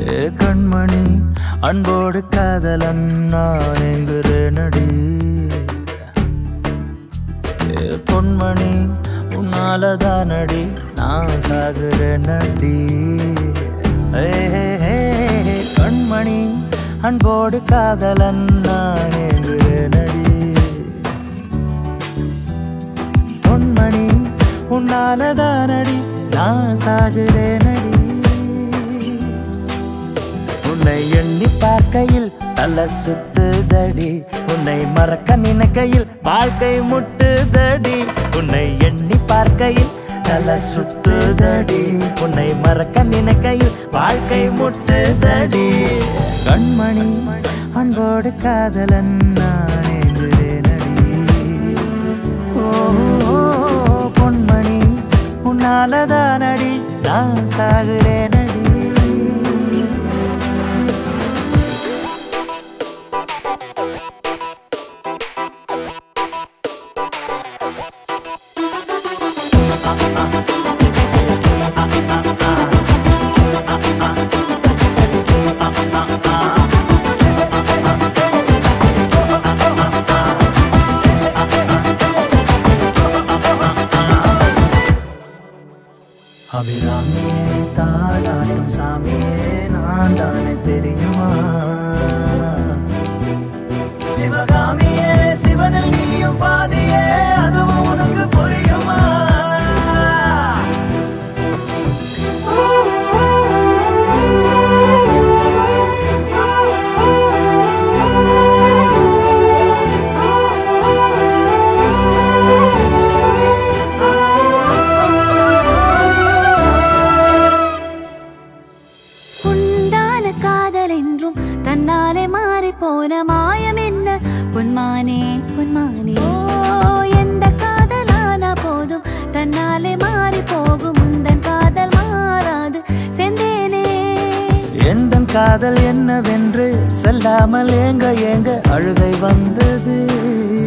ஏ கண்மணி அன்போடு காதலன் நான் எங்குறேனடி ஏ பொன்மணி உன்னாலதானடி நான் சாகுறேனடி ஏ, ஏ, ஏ, கண்மணி அன்போடு காதலன் நான் எங்குறேனடி பொன்மணி உன்னாலதானடி நான் சாகுறேனடி உன்னை எண்ணி பார்க்கையில் தலை சுத்துதடி உன்னை மறக்க நினைக்கையில் வாழ்க்கை முட்டுதடி உன்னை எண்ணி பார்க்கையில் தலை சுத்துதடி உன்னை மறக்க நினைக்கையில் வாழ்க்கை முட்டுதடி கண்மணி அன்போடு காதலன் நான் எங்குறேனடி ஓ பொன்மணி உன்னாலதானடி நான் சாகுறேனடி அபிராமியே தாலாட்டும் சாமியே நான் தானே தெரியுமா சிவகாமியே சிவனில் நீயும் பாதியே அதுவும் உனக்கு புரியுமா உண்டான காதல் என்றும் தன்னாலே மாறி போன மாயம் என்ன பொன்மானே பொன்மானே ஓ எந்த காதலானா போதும் தன்னாலே மாறி போகும் உந்தன் காதல் மாறாது செந்தேனே எந்தன் காதல் என்னவென்று சொல்லாமல் ஏங்க ஏங்க அழுகை வந்தது